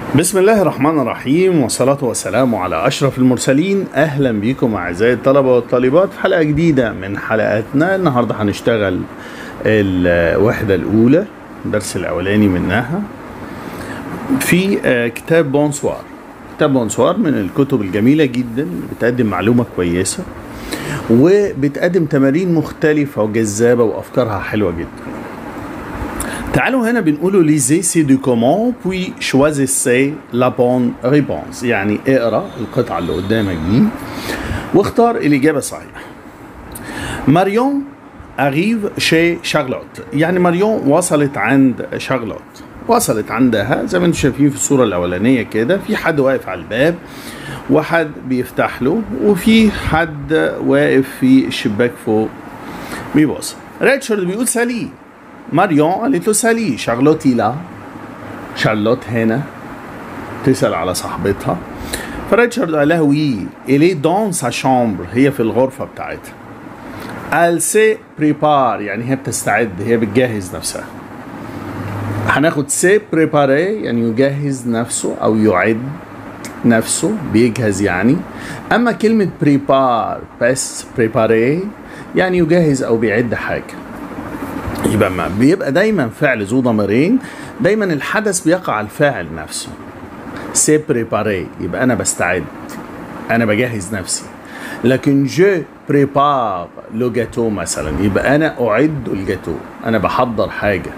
بسم الله الرحمن الرحيم والصلاة والسلام على أشرف المرسلين أهلا بكم أعزائي الطلبة والطالبات في حلقة جديدة من حلقاتنا النهاردة هنشتغل الوحدة الأولى الدرس الأولاني منها في آه، كتاب بونسوار كتاب بونسوار من الكتب الجميلة جدا اللي بتقدم معلومة كويسة وبتقدم تمارين مختلفة وجذابة وأفكارها حلوة جدا تعالوا هنا بنقولوا lisez ces documents puis choisissez la bonne réponse يعني اقرا القطعة اللي قدامك دي واختار الإجابة الصحيحة ماريون arrive chez شارلوت يعني ماريون وصلت عند شارلوت وصلت عندها زي ما انتم شايفين في الصورة الأولانية كده في حد واقف على الباب وحد بيفتح له وفي حد واقف في الشباك فوق بيبص ريتشارد بيقول ساليه ماريون قالت له ساليه شارلوتي لا شارلوت هنا تسأل على صاحبتها فريتشارد قال لها وي إلي دون سا شامبر هي في الغرفة بتاعتها قال سي بريبار يعني هي بتستعد هي بتجهز نفسها هناخد سي بريباري يعني يجهز نفسه أو يعد نفسه بيجهز يعني أما كلمة بريبار بس بريباري يعني يجهز أو بيعد حاجة يبقى ما بيبقى دايما فعل ذو ضميرين دايما الحدث بيقع على الفاعل نفسه سي بريباري يبقى انا بستعد انا بجهز نفسي لكن جو بريبار لو جاتو مثلا يبقى انا اعد الجاتو انا بحضر حاجه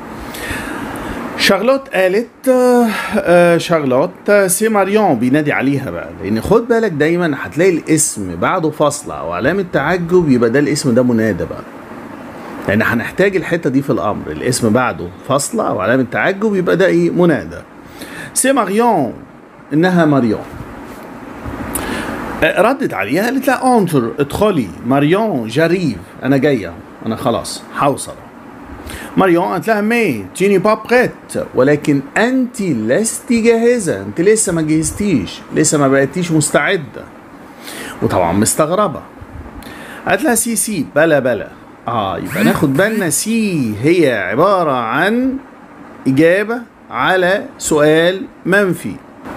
شارلوت قالت آه، آه، شارلوت آه، سي ماريون بينادي عليها بقى لان خد بالك دايما هتلاقي الاسم بعده فاصله او علامه تعجب يبقى ده الاسم ده منادى بقى لان هنحتاج الحته دي في الامر الاسم بعده فاصله او علامه تعجب يبقى ده ايه منادى سي ماريون انها ماريون آه، ردت عليها قالت لها انتر ادخلي ماريون جاريف انا جايه انا خلاص هوصل ماريون قالت لها مي تيني با بريت ولكن انت لست جاهزه انت لسه ما جهزتيش لسه ما بقيتيش مستعده وطبعا مستغربه قالت لها سي سي بلا بلا اه يبقى ناخد بالنا سي هي عباره عن اجابه على سؤال منفي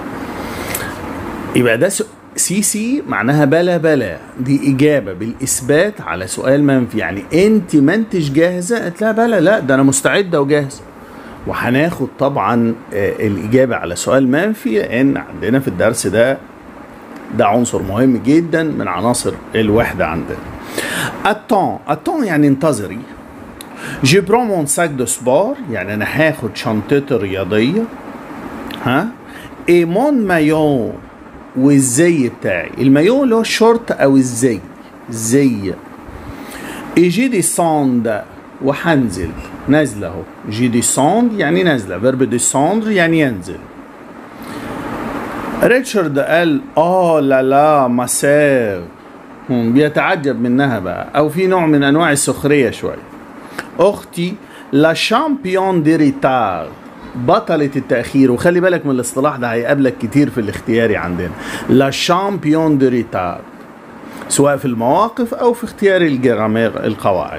يبقى ده سو- سي سي معناها بلا بلا دي إجابة بالإثبات على سؤال منفي يعني أنت ما أنتش جاهزة قالت لها بلا لا ده أنا مستعدة وجاهزة وهناخد طبعا آه، الإجابة على سؤال منفي لأن عندنا في الدرس ده ده عنصر مهم جدا من عناصر الوحدة عندنا التون التون يعني انتظري جي برون مون ساك دو سبور يعني انا هاخد شنطتي الرياضيه ها اي مون مايو والزي بتاعي المايو اللي هو الشورت او الزي زي ايجي دي سوند وهنزل نازله اهو جي دي سوند يعني نازله فيرب دي سوندر يعني ينزل ريتشارد قال اه لا لا ما سير هم بيتعجب منها بقى او في نوع من انواع السخريه شويه اختي لا شامبيون دي ريتار بطلة التأخير وخلي بالك من الاصطلاح ده هيقابلك كتير في الاختياري عندنا لا شامبيون دي ريتار سواء في المواقف او في اختيار الجرامير القواعد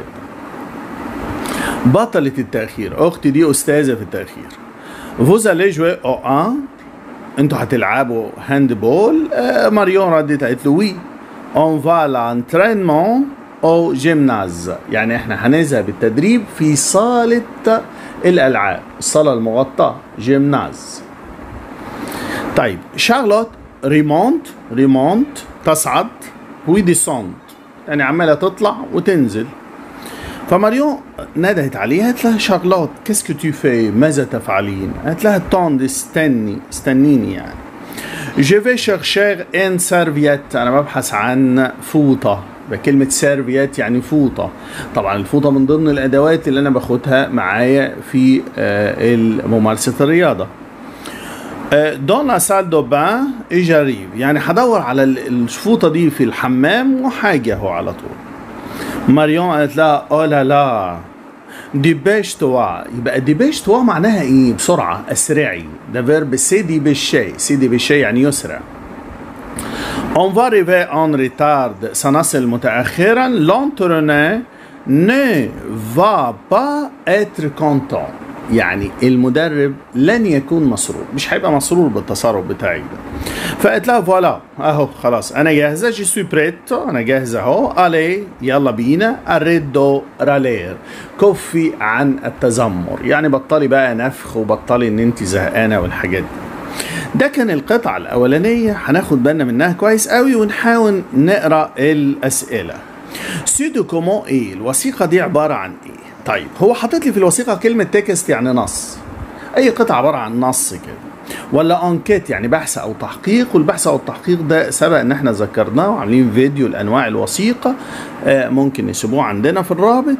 بطلة التأخير اختي دي استاذة في التأخير فوز allez jouer au 1 انتوا هتلعبوا هاند بول آه ماريون ردت قالت له وي اون فا لانترينمون او جيمناز يعني احنا هنذهب التدريب في صالة الالعاب الصالة المغطاة جيمناز طيب شارلوت ريمونت ريمونت تصعد ويديسونت يعني عمالة تطلع وتنزل فماريون ندهت عليها قالت لها شارلوت كيسكو تو في ماذا تفعلين؟ قالت لها تون استني استنيني يعني جو في شيرشير ان سيرفيت انا ببحث عن فوطه بكلمة سيرفيت يعني فوطة طبعا الفوطة من ضمن الأدوات اللي أنا باخدها معايا في آه، ممارسة الرياضة دون لا سال دو بان جاريف يعني هدور على ال- الفوطة دي في الحمام وحاجة اهو على طول ماريون قالت لها او لا لا ديبيش توا يبقى ديبيش توا معناها ايه بسرعه اسرعي ده فيرب سي دي بالشيء سي دي بالشيء يعني يسرع On va arriver en retard سنصل متأخرا l'entraîneur ne va pas être content يعني المدرب لن يكون مسرور مش هيبقى مسرور بالتصرف بتاعي ده فقلت لها فوالا اهو خلاص انا جاهزه جي سوي بريتو انا جاهزه اهو الي يلا بينا اريدو رالير كفي عن التذمر يعني بطلي بقى نفخ وبطلي ان انت زهقانه والحاجات دي ده كان القطعة الأولانية هناخد بالنا منها كويس قوي ونحاول نقرأ الأسئلة سيدو كومون إيه الوثيقة دي عبارة عن إيه طيب هو حاطط لي في الوثيقة كلمة تكست يعني نص أي قطعة عبارة عن نص كده ولا انكيت يعني بحث او تحقيق والبحث او التحقيق ده سبق ان احنا ذكرناه وعاملين فيديو لانواع الوثيقه آه ممكن نسيبوه عندنا في الرابط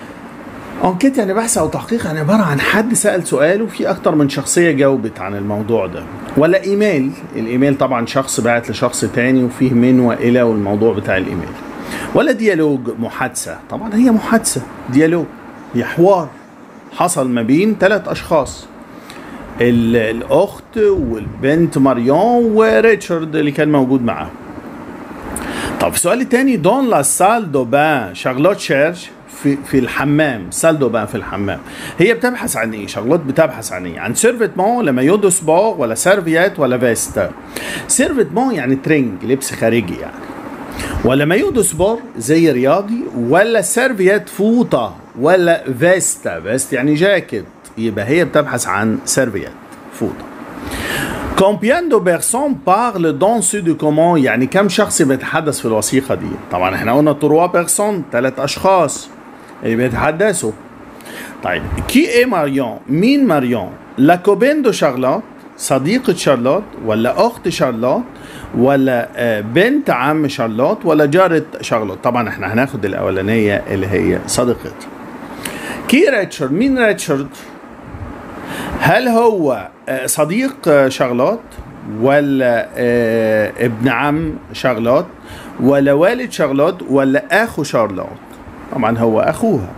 انكيت يعني بحث او تحقيق يعني عباره عن حد سال سؤال وفي اكتر من شخصيه جاوبت عن الموضوع ده ولا ايميل الايميل طبعا شخص بعت لشخص تاني وفيه من والى والموضوع بتاع الايميل ولا ديالوج محادثه طبعا هي محادثه ديالوج هي حوار حصل ما بين ثلاث اشخاص الاخت والبنت ماريون وريتشارد اللي كان موجود معاه طب السؤال الثاني دون لا سال دو بان شارلوت شيرش في في الحمام سال دو بان في الحمام هي بتبحث عن ايه شارلوت بتبحث عن ايه عن سيرفيتمون ولا مايو دو سبور ولا سيرفيات ولا فيست سيرفيتمون يعني ترنج لبس خارجي يعني ولا مايو دو سبور زي رياضي ولا سيرفيات فوطه ولا فيستا فيست يعني جاكيت يبقى هي بتبحث عن سيرفيات فوطه Combien de personnes parlent dans ce document يعني كم شخص بيتحدث في الوثيقة دي طبعا احنا قلنا تروا بيرسون ثلاث أشخاص اللي بيتحدثوا طيب كي ايه ماريون مين ماريون لا كوبين دو شارلوت صديقة شارلوت ولا أخت شارلوت ولا بنت عم شارلوت ولا جارة شارلوت طبعا احنا هناخد الأولانية اللي هي صديقتها كي ريتشارد مين ريتشارد هل هو صديق شارلوت ولا ابن عم شارلوت ولا والد شارلوت ولا اخو شارلوت طبعا هو اخوها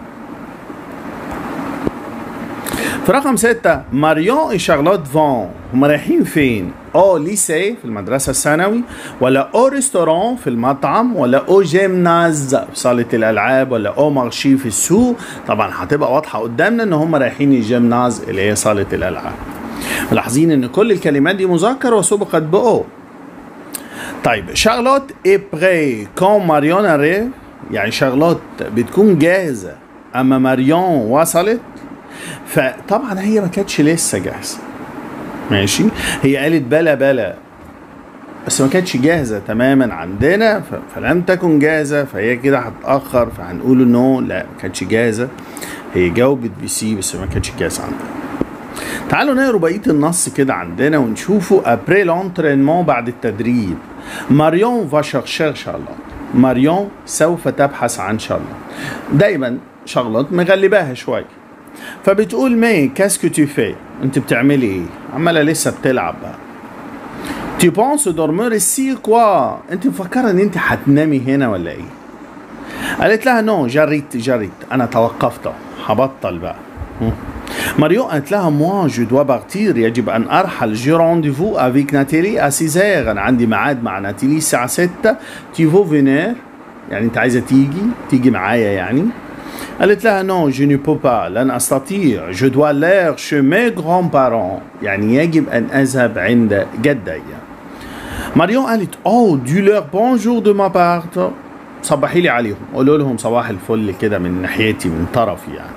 في رقم ستة ماريون وشارلوت فون هم رايحين فين؟ او ليسي في المدرسة الثانوي ولا او ريستوران في المطعم ولا او جيمناز في صالة الألعاب ولا او مارشي في السوق طبعا هتبقى واضحة قدامنا ان هم رايحين الجيمناز اللي هي صالة الألعاب ملاحظين ان كل الكلمات دي مذكر وسبقت باو طيب شارلوت اي بري كون ماريون اريف يعني شارلوت بتكون جاهزة اما ماريون وصلت فطبعا هي ما كانتش لسه جاهزه ماشي هي قالت بلا بلا بس ما كانتش جاهزه تماما عندنا فلم تكن جاهزه فهي كده هتاخر فهنقول نو لا ما كانتش جاهزه هي جاوبت بسي بس ما كانتش جاهزه عندنا تعالوا نقرا بقيه النص كده عندنا ونشوفه ابري لونترينمون بعد التدريب ماريون فا شيرشير شارلوت ماريون سوف تبحث عن شارلوت دايما شارلوت مغلباها شويه فبتقول مي كاسكو تو في انت بتعملي ايه عماله لسه بتلعب بقى تي بونس دورمور سي كوا انت مفكره ان انت هتنامي هنا ولا ايه قالت لها نو جريت جريت انا توقفت هبطل بقى ماريو قالت لها موا جو دوا بارتير يجب ان ارحل جي رونديفو افيك ناتيلي ا سيزير انا عندي ميعاد مع ناتيلي الساعه 6 تي فو فينير يعني انت عايزه تيجي تيجي معايا يعني قالت لها نو جو ني بو با لن استطيع جو دوا لير شو مي غران بارون يعني يجب ان اذهب عند جدي ماريون قالت او دو لير بونجور دو ما بارت صبحي لي عليهم قولوا لهم صباح الفل كده من ناحيتي من طرفي يعني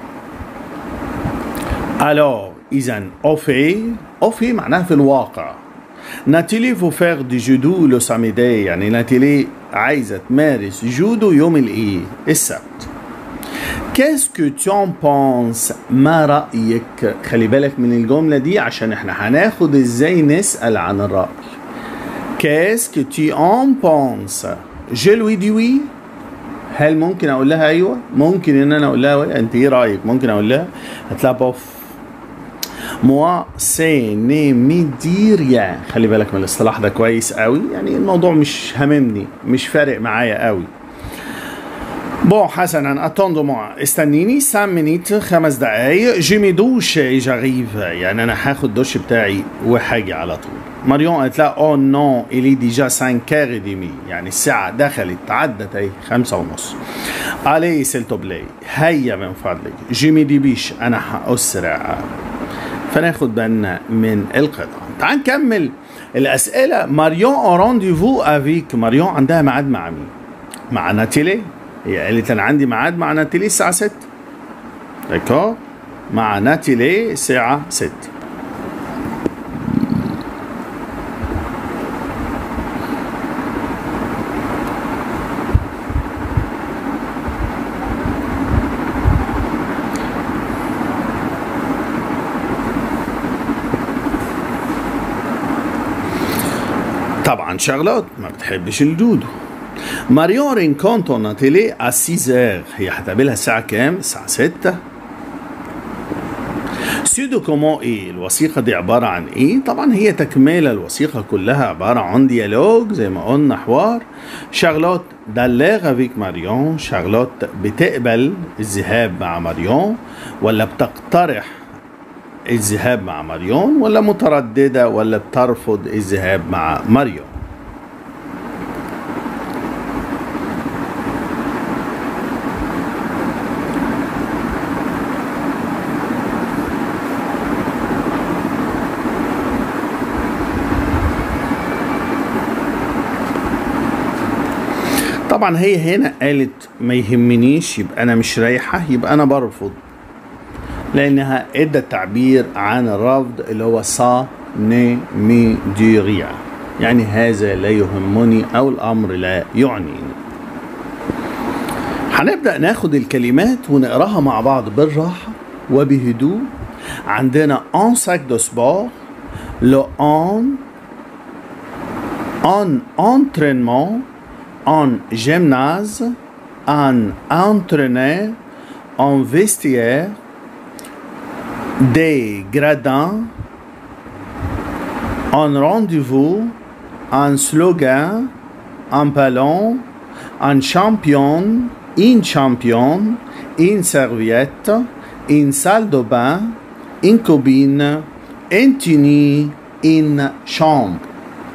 الو اذا اوفي اوفي معناها في الواقع ناتيلي فو فير دي جودو لو ساميدي يعني ناتيلي عايزه تمارس جودو يوم الايه السبت كاسكو تيون بونس ما رأيك خلي بالك من الجملة دي عشان احنا هناخد ازاي نسأل عن الرأي كاسكو تي ان بونس جو لوي دي وي هل ممكن اقول لها ايوه ممكن ان انا اقول لها ولا انت ايه رايك ممكن اقول لها هتلاقي بوف موا سي ني مي دي ريان خلي بالك من الاصطلاح ده كويس قوي يعني الموضوع مش هاممني مش فارق معايا قوي بون حسنا اتوندو موا استنيني 5 مينيت خمس دقايق جيمي دوش جاريف يعني انا هاخد دوش بتاعي وهاجي على طول ماريون قالت لها او نو الي ديجا 5 كار ديمي يعني الساعة دخلت عدت اهي خمسة ونص علي سيلتو بلاي هيا من فضلك جيمي دي بيش انا هأسرع فناخد بالنا من القطعة تعال نكمل الأسئلة ماريون اون رونديفو افيك ماريون عندها ميعاد مع مين؟ مع ناتيلي هي قالت انا عندي ميعاد مع ناتيلي الساعة 6 داكور مع ناتيلي الساعة 6 طبعا شارلوت ما بتحبش الجودو ماريون رينكونتو ناتيلي ا 6 هي هتقابلها الساعة كام؟ الساعة 6 سيدو كومون ايه الوثيقة دي عبارة عن ايه؟ طبعا هي تكملة الوثيقة كلها عبارة عن ديالوج زي ما قلنا حوار شارلوت داليغ افيك ماريون شارلوت بتقبل الذهاب مع ماريون ولا بتقترح الذهاب مع ماريون ولا مترددة ولا بترفض الذهاب مع ماريون طبعا هي هنا قالت ما يهمنيش يبقى انا مش رايحه يبقى انا برفض لانها ادت تعبير عن الرفض اللي هو سا ني مي دي ريا يعني هذا لا يهمني او الامر لا يعنيني هنبدا ناخد الكلمات ونقراها مع بعض بالراحه وبهدوء عندنا ان ساك دو سبور لو ان ان entraînement en gymnase, en entraîneur, en vestiaire, des gradins, en rendez-vous, en slogan, en ballon, en champion, une championne, une serviette, une salle de bain, une cabine, un tenue, une chambre.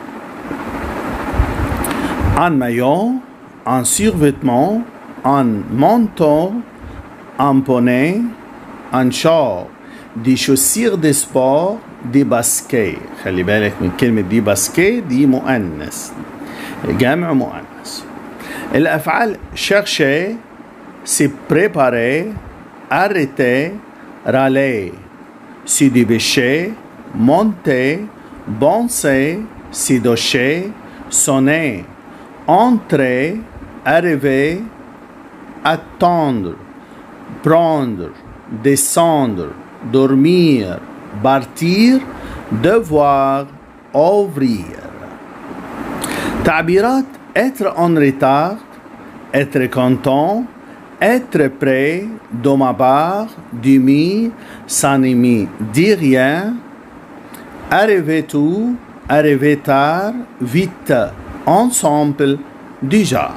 un maillot, un survêtement, un manteau, un bonnet, un char, des chaussures de sport, des baskets. خلي بالك من كلمة دي باسكي دي مؤنث جمع مؤنث الأفعال chercher, se préparer, arrêter, râler, se dépêcher, monter, boncer, se doucher, sonner, entrer, arriver, attendre, prendre, descendre, dormir, partir, devoir, ouvrir. تعبيرات être en retard, être content, être prêt, de ma part, demi, s'animer, dire rien, arriver tout, arriver tard, vite, ensemble, déjà.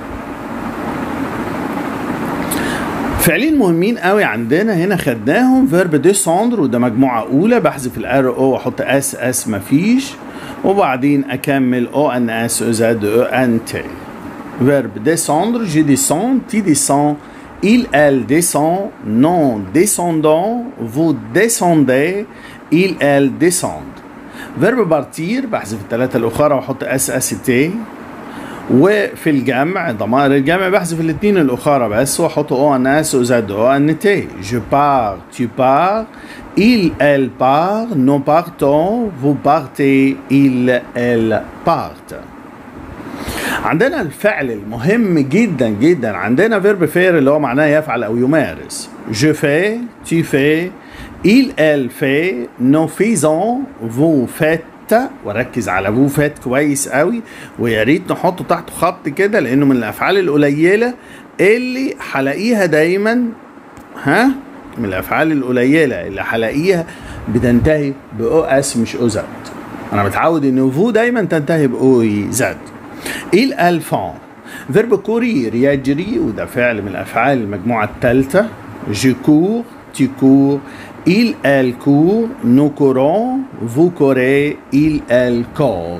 فعلين مهمين قوي عندنا هنا خدناهم فيرب ديسوندر وده مجموعه اولى بحذف الار او واحط اس اس مفيش وبعدين اكمل او ان اس او زد او ان تي فيرب ديسوندر جي ديسون تي ديسون il elle descend non descendant vous descendez il elle descendent فيرب بارتير بحذف الثلاثه الاخرى واحط اس اس تي وفي الجمع ضمائر الجمع بحذف الاثنين الاخرى بس واحط او ان اس وزد او ان تي جو بار tu pars il elle part nous partons vous partez il elle part عندنا الفعل المهم جدا جدا عندنا فيرب فير اللي هو معناه يفعل او يمارس je fais tu fais il elle fait nous faisons vous faites وركز على فو فات كويس قوي ويا ريت نحطه تحته خط كده لانه من الافعال القليله اللي هلاقيها دايما ها من الافعال القليله اللي هلاقيها بتنتهي باو اس مش او زد انا متعود ان فو دايما تنتهي باو زد il elle font فيرب كورير يجري وده فعل من الافعال المجموعه الثالثه je cours tu cours il elle court nous courons vous courez il elle court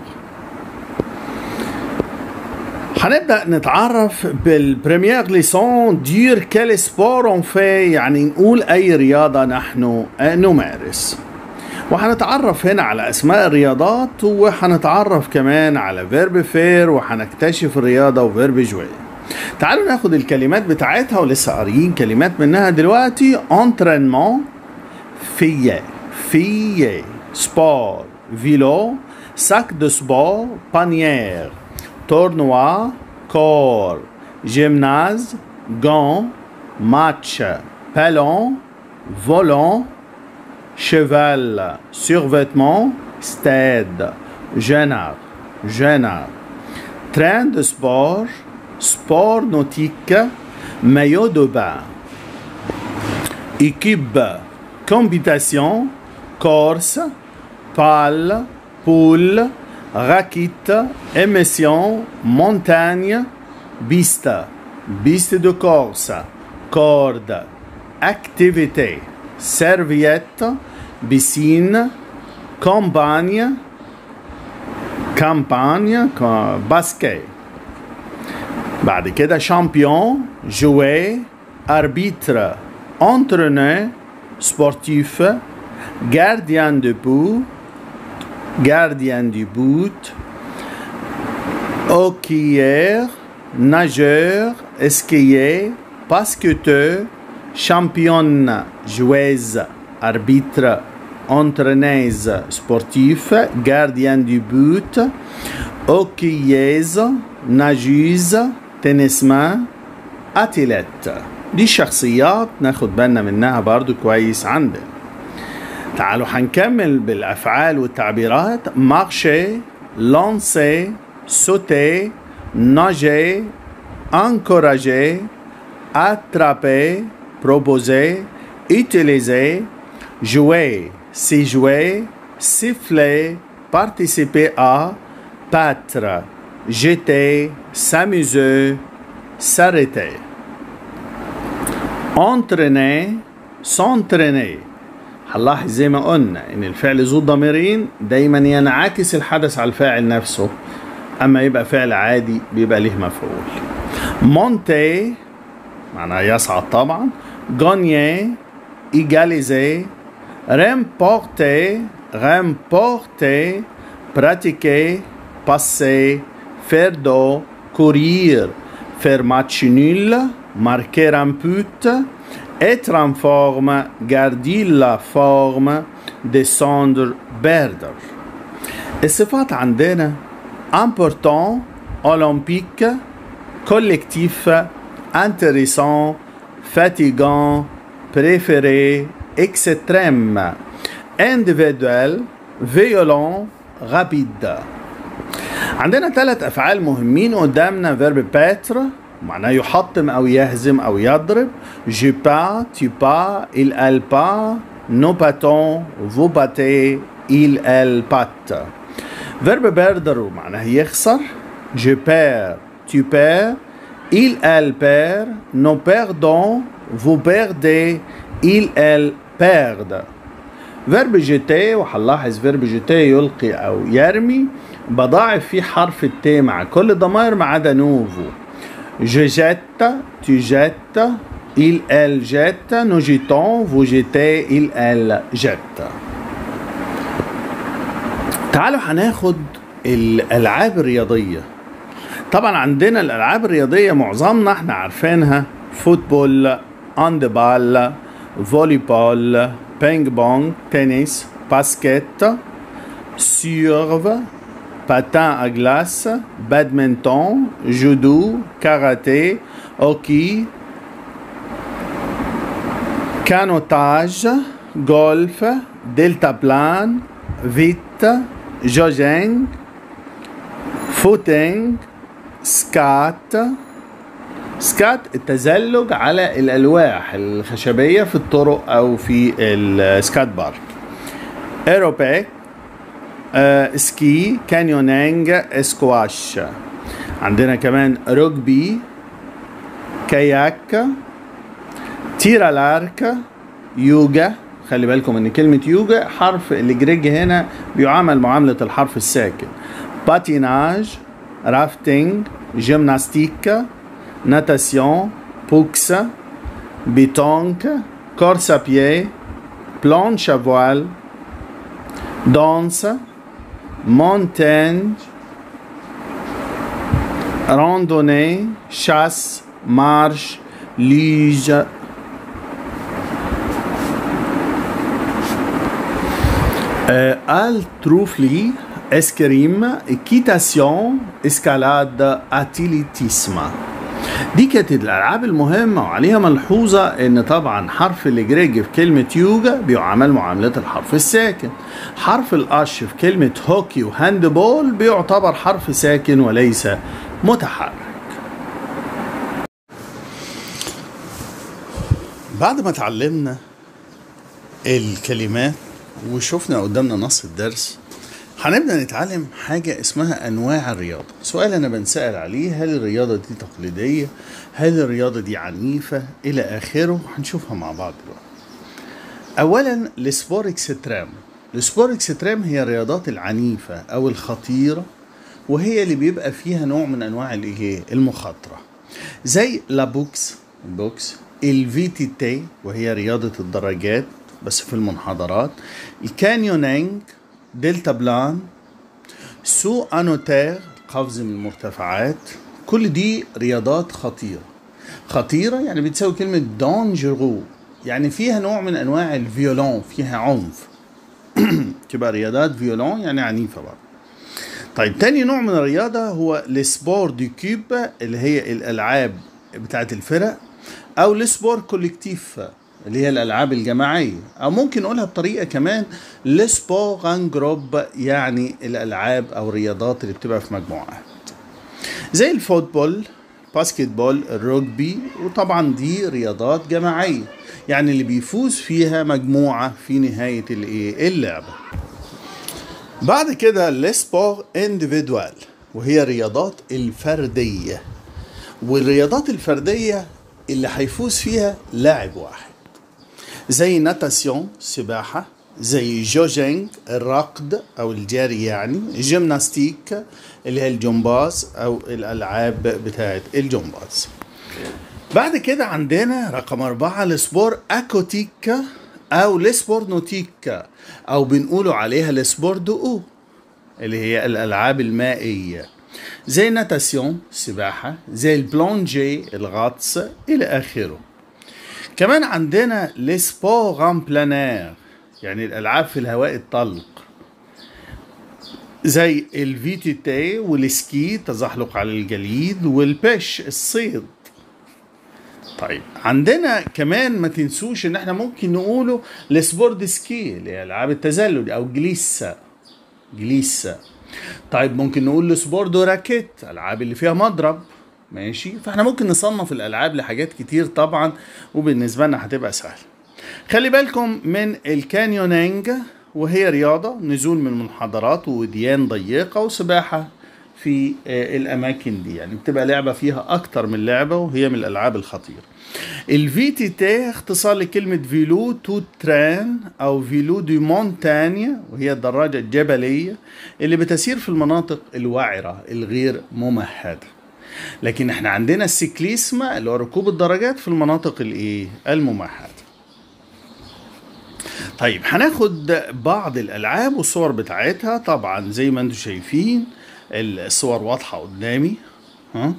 هنبدا نتعرف بالبريمير ليسون دير كال سبور اون في يعني نقول اي رياضه نحن نمارس وهنتعرف هنا على اسماء الرياضات وهنتعرف كمان على فيرب فير وهنكتشف الرياضه وفيرب جوي تعالوا ناخد الكلمات بتاعتها ولسه قاريين كلمات منها دلوقتي انترينمون فيه فيه سبور فيلو sac de sport panière tournoi corps gymnase gants match ballon volant cheval survêtement stade gênard gênard train de sport sport nautique maillot de bain équipe compétition course pâle poule raquette émission montagne piste piste de course corde activité serviette piscine campagne campagne basket بعد كده champion jouer arbitre entraîneur sportif gardien de but gardien du but hockeyeur nageur skieur basketteur championne joueuse arbitre entraîneuse sportif gardien du but hockeyeuse nageuse تنسمان اتلت دي شخصيات ناخد بالنا منها برضو كويس عندنا تعالوا هنكمل بالافعال والتعبيرات مارشي لانسي سوتي ناجي انكوراجي attraper proposer utiliser jouer s'y jouer siffler participer à battre jeter s'amuser s'arrêter entraîner s'entraîner هنلاحظ زي ما قلنا ان الفعل ذو الضميرين دايما ينعكس الحدث على الفاعل نفسه اما يبقى فعل عادي بيبقى ليه مفعول مونتي معناها يصعد طبعا غانيي ايجاليزي remporter remporter pratiquer passer faire d'eau courir faire match nul marquer un but être en forme garder la forme descendre perdre الصفات عندنا important olympique collectif intéressant fatigant préféré extrême individuel violent rapide عندنا ثلاث افعال مهمين قدامنا فيرب باتر معناه يحطم او يهزم او يضرب je pas tu pas il elle pas nous battons vous battez il elle batte فيرب بيردر معناه يخسر je perds tu perds il elle perd nous perdons vous perdez il elle perdent فيرب جيتي وهنلاحظ فيرب جيتي يلقي او يرمي بضاعف فيه حرف التي مع كل ضمائر ما عدا نوفو Je jette, tu jettes, il, elle jette, nous jetons, vous jettez, il, elle jette. تعالوا هناخد الألعاب الرياضية. طبعا عندنا الألعاب الرياضية معظمنا احنا عارفينها فوتبول، هاندبال، فولي بول، بينج بونج، تنس، باسكت، سيرف، patin à glace, badminton, judo, karaté, hockey, canotage, golf, deltaplane, vite, jogging, footing, سكات سكات التزلج على الألواح الخشبية في الطرق أو في السكات بارك ايروبيك سكي كانيونينج سكواش عندنا كمان رugby كاياك تيرا لارك يوجا خلي بالكم ان كلمة يوجا حرف الجريج هنا بيعامل معاملة الحرف الساكن باتيناج رافتينج جيمناستيك ناتاسيون بوكس بيتونك كورس à pied planche à voile danse montagne randonnée chasse marche luge التروفلي اسكريم اكيتاسيون اسكالاد اتيليتيسما دي كانت الالعاب المهمه وعليها ملحوظه ان طبعا حرف الجريج في كلمه يوجا بيعامل معامله الحرف الساكن حرف القش في كلمه هوكي وهاندبول بيعتبر حرف ساكن وليس متحرك بعد ما اتعلمنا الكلمات وشفنا قدامنا نص الدرس هنبدا نتعلم حاجه اسمها انواع الرياضه سؤال انا بنسال عليه هل الرياضه دي تقليديه هل الرياضه دي عنيفه الى اخره هنشوفها مع بعض دلوقتي اولا السبور اكسترام السبور اكسترام هي الرياضات العنيفه او الخطيره وهي اللي بيبقى فيها نوع من انواع الايه المخاطره زي لابوكس البوكس الفي تي وهي رياضه الدراجات بس في المنحدرات الكانيونينج دلتا بلان سو انوتير قفز من المرتفعات كل دي رياضات خطيرة خطيرة يعني بتساوي كلمة دونجرو يعني فيها نوع من انواع الفيولون فيها عنف تبقى رياضات فيولون يعني عنيفة بقى طيب تاني نوع من الرياضة هو السبور دي كيوب اللي هي الالعاب بتاعت الفرق او السبور كوليكتيف اللي هي الالعاب الجماعيه او ممكن نقولها بطريقه كمان لسبور جروب يعني الالعاب او الرياضات اللي بتبقى في مجموعات زي الفوتبول باسكت بول الرugby وطبعا دي رياضات جماعيه يعني اللي بيفوز فيها مجموعه في نهايه الايه اللعبه بعد كده السبور انديفيدوال وهي الرياضات الفرديه والرياضات الفرديه اللي هيفوز فيها لاعب واحد زي ناتاسيون سباحة زي جوجينج الركض أو الجري يعني جيمناستيك اللي هي الجمباز أو الألعاب بتاعت الجمباز بعد كده عندنا رقم أربعة السبور أكوتيك أو السبور نوتيك أو بنقولوا عليها السبور دو اللي هي الألعاب المائية زي ناتاسيون سباحة زي البلونجي الغطس إلى آخره كمان عندنا لسبور ان بلانير يعني الالعاب في الهواء الطلق زي الفي تي تي والسكي تزحلق على الجليد والبيش الصيد طيب عندنا كمان ما تنسوش ان احنا ممكن نقوله السبورد سكي اللي هي العاب التزلج او جليسا جليسا طيب ممكن نقول السبورد راكيت العاب اللي فيها مضرب ماشي فاحنا ممكن نصنف الالعاب لحاجات كتير طبعا وبالنسبه لنا هتبقى سهله خلي بالكم من الكانيونينج وهي رياضه نزول من منحدرات وديان ضيقه وسباحه في الاماكن دي يعني بتبقى لعبه فيها اكتر من لعبه وهي من الالعاب الخطيره الفي تي تي اختصار لكلمه فيلو تو تران او فيلو دي مونتانيا وهي الدراجه الجبليه اللي بتسير في المناطق الوعره الغير ممهده لكن احنا عندنا السيكليسما اللي هو ركوب الدراجات في المناطق الايه الممهده طيب هناخد بعض الالعاب والصور بتاعتها طبعا زي ما انتم شايفين الصور واضحه قدامي ها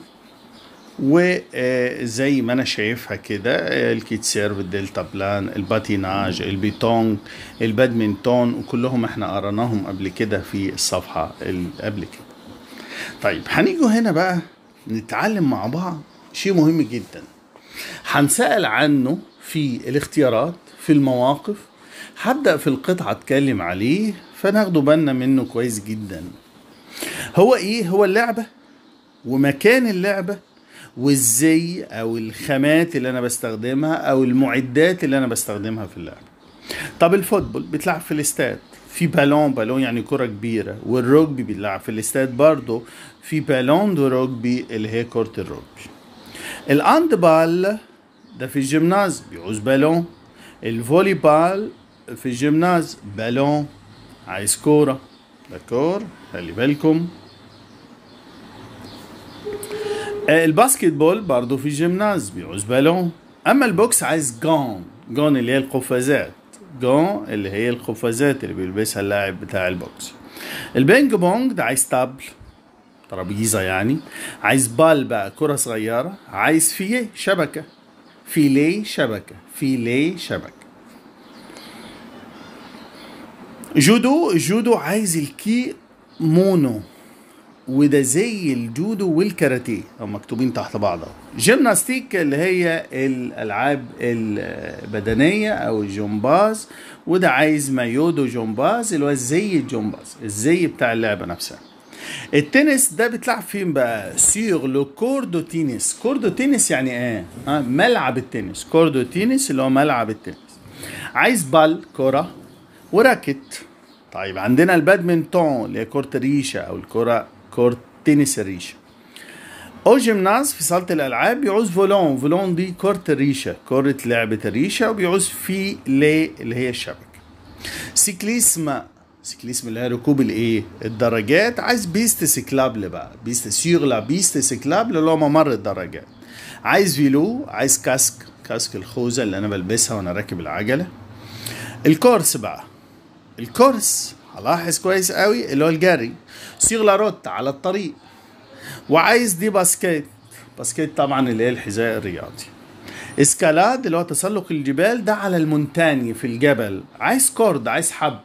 وزي ما انا شايفها كده الكيت سيرف الدلتا بلان الباتيناج البيتونج البادمنتون وكلهم احنا قرناهم قبل كده في الصفحه اللي قبل كده طيب هنيجوا هنا بقى نتعلم مع بعض شيء مهم جدا هنسأل عنه في الاختيارات في المواقف هبدأ في القطعة اتكلم عليه فناخدوا بالنا منه كويس جدا هو ايه هو اللعبة ومكان اللعبة والزي او الخامات اللي انا بستخدمها او المعدات اللي انا بستخدمها في اللعبة طب الفوتبول بتلعب في الاستاد في بالون بالون يعني كرة كبيرة والرugby بيلعب في الاستاد برضه في بالون دو رugby اللي هي كرة الرugby الهاند بال ده في الجيمناز بيعوز بالون الفولي بال في الجيمناز بالون عايز كورة دكور خلي بالكم آه، الباسكت بول برضه في الجيمناز بيعوز بالون اما البوكس عايز جون جون اللي هي القفازات جون اللي هي القفازات اللي بيلبسها اللاعب بتاع البوكس البينج بونج ده عايز تابل ترابيزة يعني عايز بال بقى كرة صغيرة عايز فيه شبكة فيليه شبكة فيليه شبكة جودو الجودو عايز الكي مونو وده زي الجودو والكاراتيه هم مكتوبين تحت بعض اهو جيمناستيك اللي هي الالعاب البدنيه او الجمباز وده عايز مايودو جمباز اللي هو زي الجمباز الزي بتاع اللعبه نفسها التنس ده بتلعب فين بقى سيغ لو كوردو تينيس كوردو تينيس يعني ايه ها ملعب التنس كوردو تينيس اللي هو ملعب التنس عايز بال كره وراكت طيب عندنا البادمنتون اللي هي كرة الريشة أو الكرة كرة تنس الريشة أو جيمناز في صالة الألعاب بيعوز فولون فولون دي كرة الريشة كرة لعبة الريشة وبيعوز في لي اللي هي الشبكة سيكليسم سيكليسم اللي هي ركوب الايه الدراجات عايز بيست سيكلابل بقى بيست سيغ لا بيست سيكلابل اللي هو ممر الدراجات عايز فيلو عايز كاسك كاسك الخوذة اللي أنا بلبسها وأنا راكب العجلة الكورس بقى الكورس هلاحظ كويس قوي اللي هو الجري صيغ روت على الطريق وعايز دي باسكيت باسكيت طبعا اللي هي الحذاء الرياضي اسكالاد اللي هو تسلق الجبال ده على المونتاني في الجبل عايز كورد عايز حبل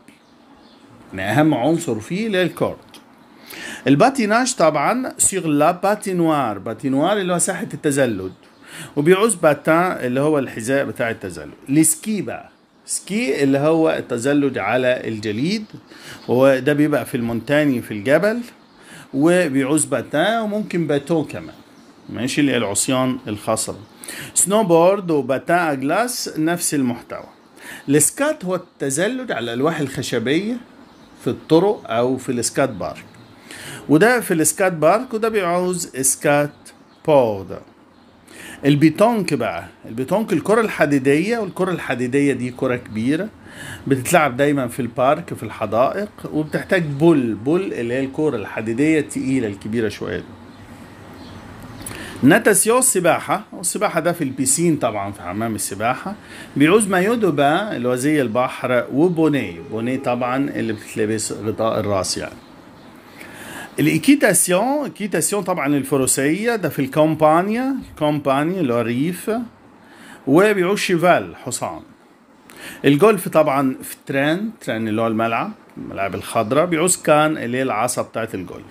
يعني اهم عنصر فيه اللي هي الكورد الباتيناج طبعا سيغ لا باتينوار باتينوار اللي هو ساحه التزلج وبيعوز باتان اللي هو الحذاء بتاع التزلج السكي بقى سكي اللي هو التزلج على الجليد وده بيبقى في المونتاني في الجبل وبيعوز باتان وممكن باتو كمان ماشي اللي هي العصيان الخاصة سنو بورد وباتان اجلاس نفس المحتوى السكات هو التزلج على الالواح الخشبية في الطرق او في السكات بارك وده في السكات بارك وده بيعوز سكات بورد البيتونك بقى البيتونك الكرة الحديدية والكرة الحديدية دي كرة كبيرة بتتلعب دايما في البارك في الحدائق وبتحتاج بول بول اللي هي الكرة الحديدية التقيلة الكبيرة شوية دي. ناتاسيو السباحة والسباحة ده في البيسين طبعا في حمام السباحة بيعوز مايو دو بان اللي هو زي البحر وبونيه بونيه طبعا اللي بتلبس غطاء الراس يعني الايكيتاسيون ايكيتاسيون طبعا الفروسيه ده في الكومبانيا الكومبانيا اللي هو الريف وبيعوز شيفال حصان الجولف طبعا في ترين ترين اللي هو الملعب الملاعب الخضراء بيعوز كان اللي هي العصا بتاعت الجولف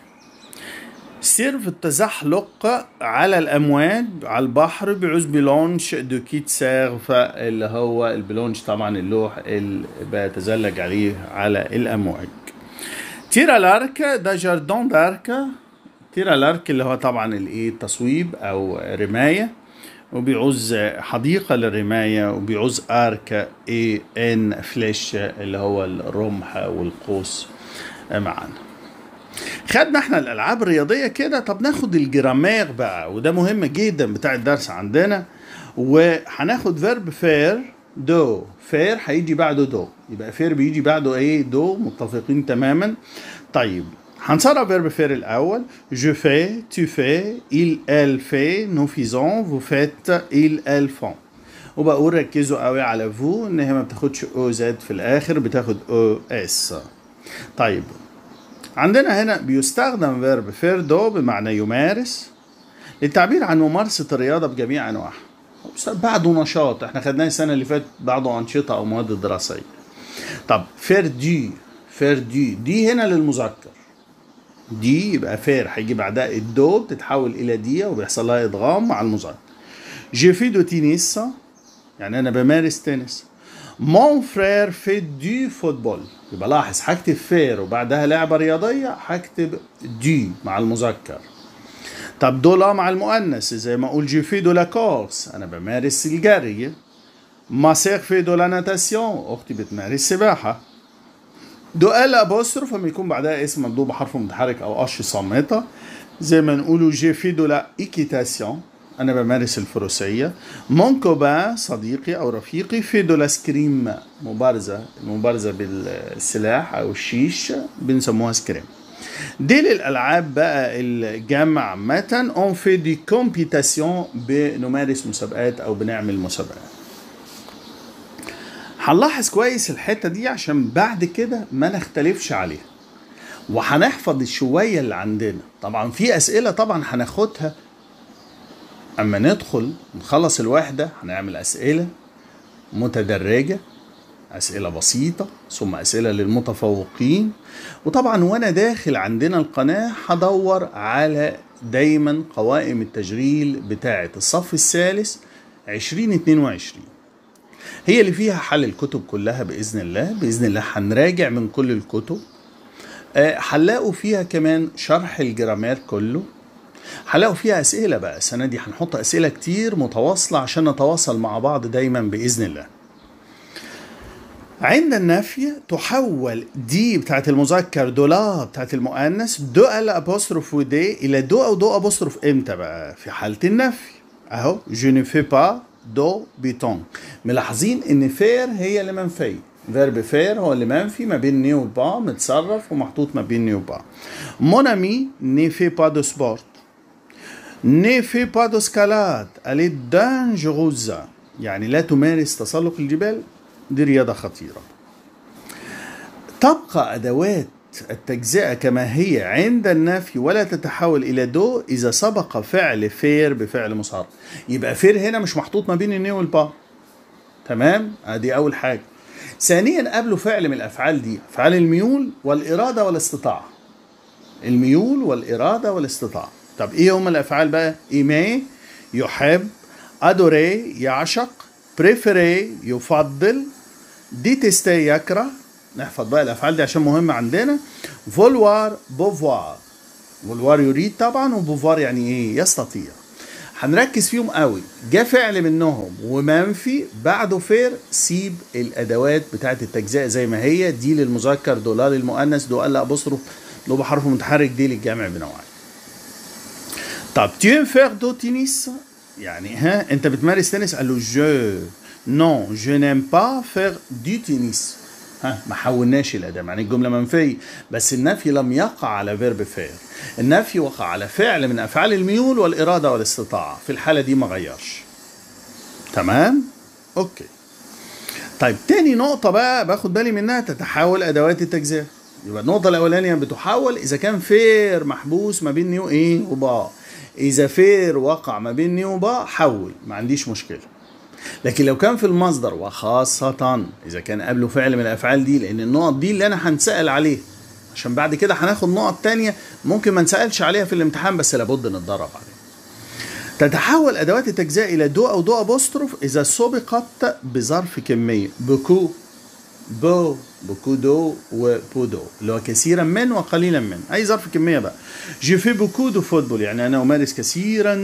سيرف التزحلق على الامواج على البحر بيعوز بلونش دو كيت سيرف اللي هو البلونش طبعا اللوح اللي بتزلج عليه على الامواج تيرا لارك ده جاردون دارك تيرا لارك اللي هو طبعا الايه التصويب او رمايه وبيعوز حديقة للرماية وبيعوز ارك اي ان فليش اللي هو الرمح والقوس معانا خدنا احنا الالعاب الرياضيه كده طب ناخد الجرامير بقى وده مهم جدا بتاع الدرس عندنا وهناخد فيرب فير دو فير هيجي بعده دو يبقى فير بيجي بعده ايه دو متفقين تماما طيب هنصرف فيرب فير الاول جو في tu fais il elle fait nous faisons vous faites il elle font وبقول ركزوا قوي على فو ان هي ما بتاخدش او زد في الاخر بتاخد او اس طيب عندنا هنا بيستخدم فيرب فير دو بمعنى يمارس للتعبير عن ممارسة الرياضة بجميع أنواعها بعده نشاط احنا خدناه السنة اللي فاتت بعده أنشطة أو مواد دراسية طب فير دي فير دي دي هنا للمذكر دي يبقى فير هيجي بعدها الدو بتتحول إلى دي وبيحصل لها إدغام مع المذكر جي في دو تينيس يعني أنا بمارس تنس مون فرير في دي فوتبول يبقى لاحظ هكتب فير وبعدها لعبة رياضية هكتب دي مع المذكر طب دولا مع المؤنث زي ما اقول جي في دو لا كورس انا بمارس الجري ما سير في دو لا ناتاسيون اختي بتمارس سباحة دو ال ابوستروف لما يكون بعدها اسم ممدود بحرف متحرك او قش صامته زي ما نقولوا جي في دو لا ايكيتاسيون انا بمارس الفروسيه مون كوبان صديقي او رفيقي في دو لاسكريم مبارزه المبارزه بالسلاح او الشيش بنسموها سكريم دي للالعاب بقى الجمع عامه اون في دي كومبيتاسيون بنمارس مسابقات او بنعمل مسابقات هنلاحظ كويس الحته دي عشان بعد كده ما نختلفش عليها وهنحفظ الشويه اللي عندنا طبعا في اسئله طبعا هناخدها اما ندخل نخلص الوحده هنعمل اسئله متدرجه اسئله بسيطه ثم اسئله للمتفوقين وطبعا وانا داخل عندنا القناه هدور على دايما قوائم التشغيل بتاعه الصف الثالث 2022 هي اللي فيها حل الكتب كلها باذن الله باذن الله هنراجع من كل الكتب آه، هنلاقوا فيها كمان شرح الجرامير كله هنلاقوا فيها اسئله بقى السنه دي هنحط اسئله كتير متواصله عشان نتواصل مع بعض دايما باذن الله عند النفي تحول دي بتاعت المذكر دولا بتاعت المؤنث دو ال ابوستروف ودي الى دو او دو ابوستروف امتى بقى في حاله النفي اهو جو ne fais pas دو بيتون ملاحظين ان فير هي اللي منفيه فيرب فير هو اللي منفي ما بين ني وبا متصرف ومحطوط ما بين ني وبا مون امي ني في با دو سبورت ني في با دو سكالاد الي دانجروزا يعني لا تمارس تسلق الجبال دي رياضة خطيرة تبقى أدوات التجزئة كما هي عند النفي ولا تتحول إلى دو إذا سبق فعل فير بفعل مصهر يبقى فير هنا مش محطوط ما بين الني والبا تمام ادي أول حاجة ثانيا قبله فعل من الأفعال دي أفعال الميول والإرادة والاستطاعة الميول والإرادة والاستطاعة طب إيه هم الأفعال بقى إيمي يحب أدوري يعشق بريفيري يفضل ديتستي يكره نحفظ بقى الافعال دي عشان مهمه عندنا فولوار بوفوار فولوار يريد طبعا وبوفوار يعني ايه يستطيع هنركز فيهم قوي جه فعل منهم ومنفي بعده فير سيب الادوات بتاعت التجزئه زي ما هي دي للمذكر دولار للمؤنث دو ال ابوستروف دو بحرف متحرك دي للجمع بنوعين طب tu aimes faire du tennis يعني ها انت بتمارس تنس قال له جو نو جو نيم با فير دي تنس ها ما حولناش الاداء يعني الجمله منفيه بس النفي لم يقع على فيرب فير النفي وقع على فعل من افعال الميول والاراده والاستطاعه في الحاله دي ما غيرش تمام اوكي طيب تاني نقطه بقى باخد بالي منها تتحول ادوات التجزئه يبقى النقطه الاولانيه بتحول اذا كان فير محبوس ما بين نيو ايه وبا اذا فير وقع ما بين نيو وبا حول ما عنديش مشكله لكن لو كان في المصدر وخاصة إذا كان قبله فعل من الأفعال دي لأن النقط دي اللي أنا هنسأل عليها عشان بعد كده هناخد نقط تانية ممكن ما نسألش عليها في الامتحان بس لابد نتدرب عليها تتحول أدوات التجزئة إلى دو أو دو أبوستروف إذا سبقت بظرف كمية بكو بو بوكو دو وبو دو اللي هو كثيرا من وقليلا من أي ظرف كمية بقى جو في بوكو دو فوتبول يعني أنا أمارس كثيرا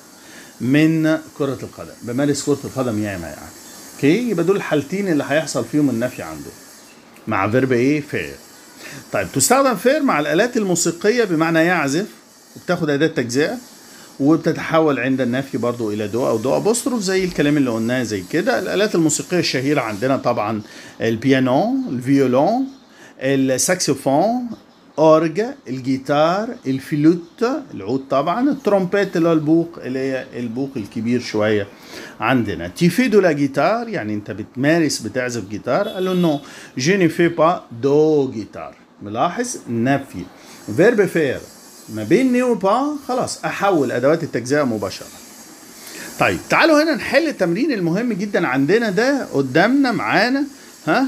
من كرة القدم بمارس كرة القدم ياما يعني اوكي يبقى دول الحالتين اللي هيحصل فيهم النفي عنده مع فيرب ايه فير طيب تستخدم فير مع الآلات الموسيقية بمعنى يعزف وبتاخد أداة تجزئة وبتتحول عند النفي برضو إلى دو أو دو أبوستروف زي الكلام اللي قلناه زي كده الآلات الموسيقية الشهيرة عندنا طبعا البيانو الفيولون الساكسوفون اورج الجيتار الفلوت العود طبعا الترومبيت اللي هو البوق اللي هي البوق الكبير شويه عندنا تيفي دو لا جيتار يعني انت بتمارس بتعزف جيتار قال له نو جو ني في با دو جيتار ملاحظ نفي فيرب فير ما بين ني وبا خلاص احول ادوات التجزئه مباشره طيب تعالوا هنا نحل التمرين المهم جدا عندنا ده قدامنا معانا ها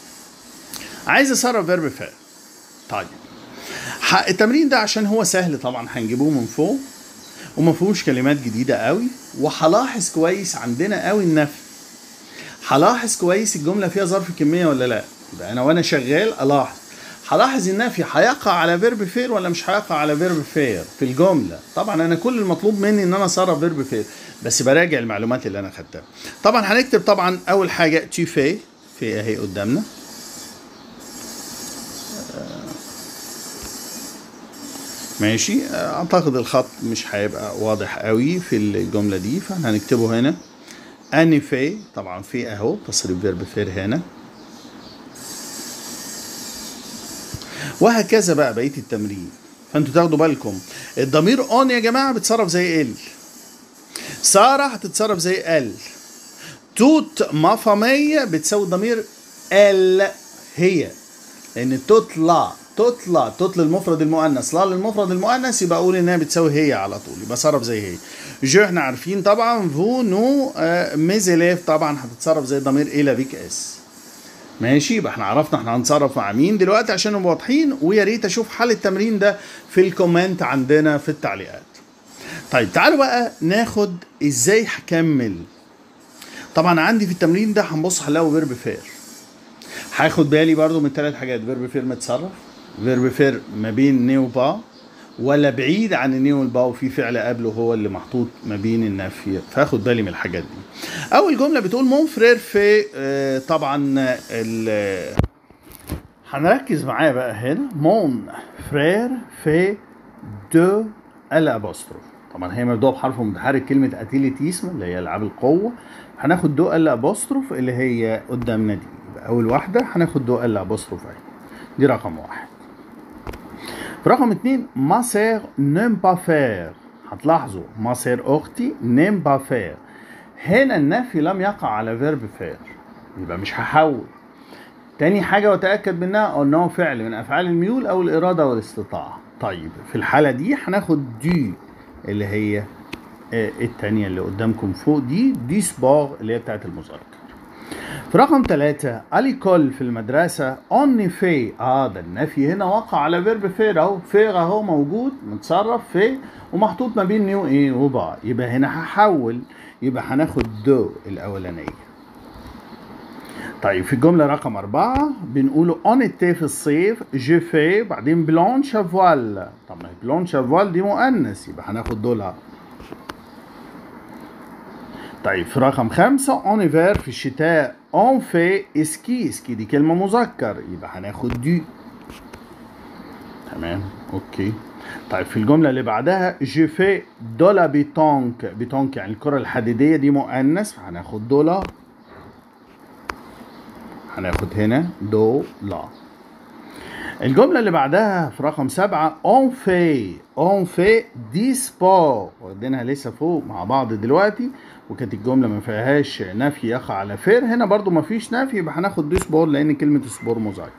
عايز اصرف فيرب فير طيب التمرين ده عشان هو سهل طبعا هنجيبوه من فوق وما فيهوش كلمات جديده قوي وهلاحظ كويس عندنا قوي النفي هلاحظ كويس الجمله فيها ظرف كميه ولا لا يبقى انا وانا شغال الاحظ هلاحظ النفي هيقع على فيرب فير ولا مش هيقع على فيرب فير في الجمله طبعا انا كل المطلوب مني ان انا اصرف فيرب فير بس براجع المعلومات اللي انا خدتها طبعا هنكتب طبعا اول حاجه تي في في اهي قدامنا ماشي اعتقد الخط مش هيبقى واضح قوي في الجمله دي فاحنا هنكتبه هنا ان في طبعا في اهو تصريف فيرب فير هنا وهكذا بقى بقيه التمرين فانتوا تاخدوا بالكم الضمير اون يا جماعه بيتصرف زي ال ساره هتتصرف زي ال توت ما فامية بتساوي ضمير ال هي لان تطلع تطلع تطل المفرد المؤنث لا للمفرد المؤنث يبقى اقول انها بتساوي هي على طول يبقى صرف زي هي جو احنا عارفين طبعا فو نو آه ميزيليف طبعا هتتصرف زي ضمير الى بيك اس ماشي يبقى احنا عرفنا احنا هنتصرف مع مين دلوقتي عشان نبقى واضحين ويا ريت اشوف حل التمرين ده في الكومنت عندنا في التعليقات طيب تعالوا بقى ناخد ازاي هكمل طبعا عندي في التمرين ده هنبص هنلاقي فيرب فير هاخد بالي برضو من ثلاث حاجات فيرب فير متصرف فيرب فير ما بين نيو با ولا بعيد عن النيو والبا وفي فعل قبله هو اللي محطوط ما بين النفي فاخد بالي من الحاجات دي اول جمله بتقول مون فرير في آه طبعا ال هنركز معايا بقى هنا مون فرير في دو الابوستروف طبعا هي مبدوءه بحرف متحرك كلمه اتيليتيسم اللي هي العاب القوه هناخد دو الابوستروف اللي هي قدامنا دي يبقى اول واحده هناخد دو الابوستروف اهي دي رقم واحد رقم اتنين ما سير نيم با فير هتلاحظوا ما سير اختي نيم با فير هنا النفي لم يقع على فيرب فير يبقى مش هحول تاني حاجة وتأكد منها انه فعل من افعال الميول او الارادة والاستطاعة طيب في الحالة دي هناخد دي اللي هي التانية اللي قدامكم فوق دي دي سباغ اللي هي بتاعت المذكر في رقم ثلاثة أليكول في المدرسة أون في اه ده النفي هنا وقع على فيرب فير اهو فير اهو موجود متصرف في ومحطوط ما بين نيو ايه وبا يبقى هنا هحول يبقى هناخد دو الأولانية طيب في الجملة رقم أربعة بنقول أون إتي في الصيف جو في بعدين بلونش فوال طب ما بلونش فوال دي مؤنث يبقى هناخد دولار طيب في رقم خمسة اون ايفير في الشتاء اون في اسكي اسكي دي كلمة مذكر يبقى هناخد دي تمام اوكي طيب في الجملة اللي بعدها جو في دولا بيتونك بيتونك يعني الكرة الحديدية دي مؤنث فهناخد دولا هناخد هنا دولا الجملة اللي بعدها في رقم سبعة اون في اون في دي سبور واخدينها لسه فوق مع بعض دلوقتي وكانت الجملة ما فيهاش نفي يقع على فير هنا برضو ما فيش نفي يبقى هناخد دي سبور لأن كلمة سبور مذكر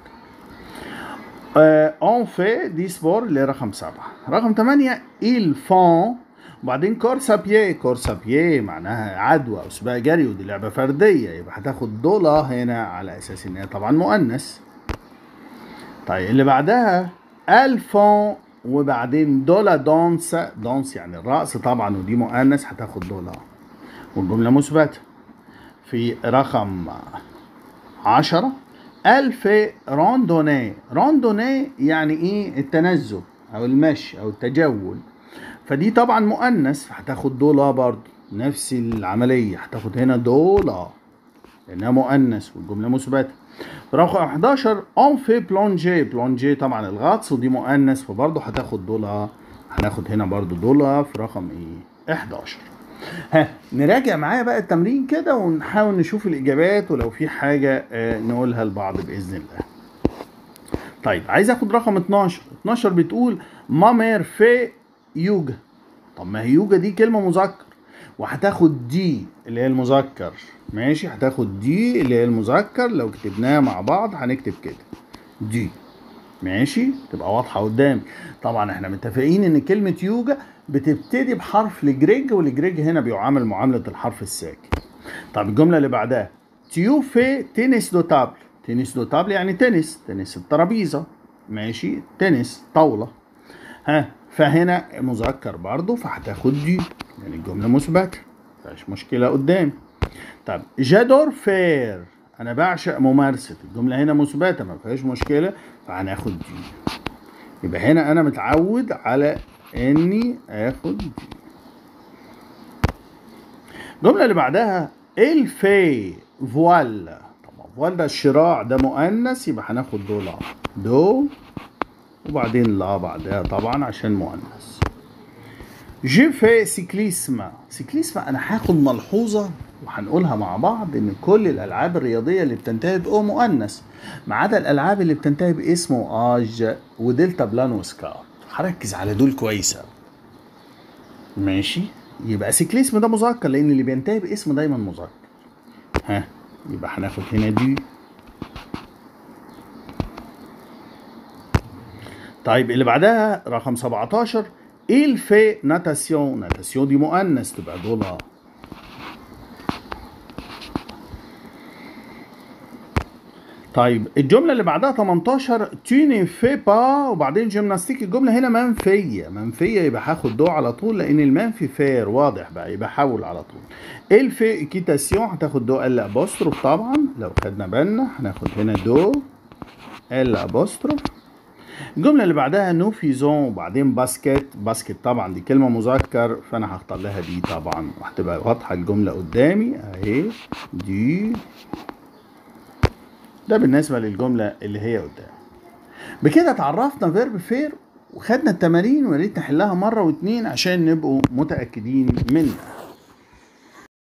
اون في دي سبور اللي رقم سبعة رقم ثمانية il font وبعدين كورسا بيي كورسا بيي معناها عدوى او سباق جري ودي لعبة فردية يبقى هتاخد دولا هنا على اساس ان هي طبعا مؤنث طيب اللي بعدها الفون وبعدين دولا دونس دونس يعني الرقص طبعا ودي مؤنث هتاخد دولا والجملة مثبتة في رقم عشرة ألف راندوني راندوني يعني إيه التنزه أو المشي أو التجول فدي طبعا مؤنث فهتاخد دولا برضه نفس العملية هتاخد هنا دولا لأنها مؤنث والجملة مثبتة رقم 11 اون في بلونجي بلونجي طبعا الغطس ودي مؤنث فبرضه هتاخد دولار هناخد هنا برضه دولار في رقم ايه 11 ها نراجع معايا بقى التمرين كده ونحاول نشوف الاجابات ولو في حاجه آه نقولها لبعض باذن الله طيب عايز اخد رقم 12 12 بتقول ما مير في يوجا طب ما هي يوجا دي كلمه مذكر وهتاخد دي اللي هي المذكر ماشي هتاخد دي اللي هي المذكر لو كتبناها مع بعض هنكتب كده دي ماشي تبقى واضحه قدامي طبعا احنا متفقين ان كلمه يوجا بتبتدي بحرف الجريج والجريج هنا بيعامل معامله الحرف الساكن طب الجمله اللي بعدها تيو في تنس دو تابل تنس دو تابل يعني تنس تنس الترابيزه ماشي تنس طاوله ها فهنا مذكر برضه فهتاخد دي يعني الجمله مثبته مفيهاش مشكله قدامي طب جادور فير انا بعشق ممارسه الجمله هنا مثبته ما فيهاش مشكله فهناخد دي يبقى هنا انا متعود على اني اخد دي الجمله اللي بعدها الفي فوالا طبعا فوال ده الشراع ده مؤنث يبقى هناخد دولار دو وبعدين لا بعدها طبعا عشان مؤنث جي في سيكليسم سيكليسم انا هاخد ملحوظه وهنقولها مع بعض ان كل الالعاب الرياضيه اللي بتنتهي باو مؤنث ما عدا الالعاب اللي بتنتهي باسمه اج ودلتا بلان وسكار هركز على دول كويسه ماشي يبقى سيكليسم ده مذكر لان اللي بينتهي باسم دايما مذكر ها يبقى هناخد هنا دي طيب اللي بعدها رقم 17 il fait natation natation دي مؤنث تبقى دولار طيب الجمله اللي بعدها 18 tu ne fais pas وبعدين جيمناستيك الجمله هنا منفيه منفيه يبقى هاخد دو على طول لان المنفي فير واضح بقى يبقى حول على طول il fait اكيتاسيون هتاخد دو ال ابوستروف طبعا لو خدنا بالنا هناخد هنا دو ال ابوستروف الجمله اللي بعدها نو فيزون وبعدين باسكت باسكت طبعا دي كلمه مذكر فانا هختار لها دي طبعا وهتبقى واضحه الجمله قدامي اهي دي ده بالنسبه للجمله اللي هي قدام بكده اتعرفنا فيرب فير وخدنا التمارين ويا ريت نحلها مره واتنين عشان نبقوا متاكدين منها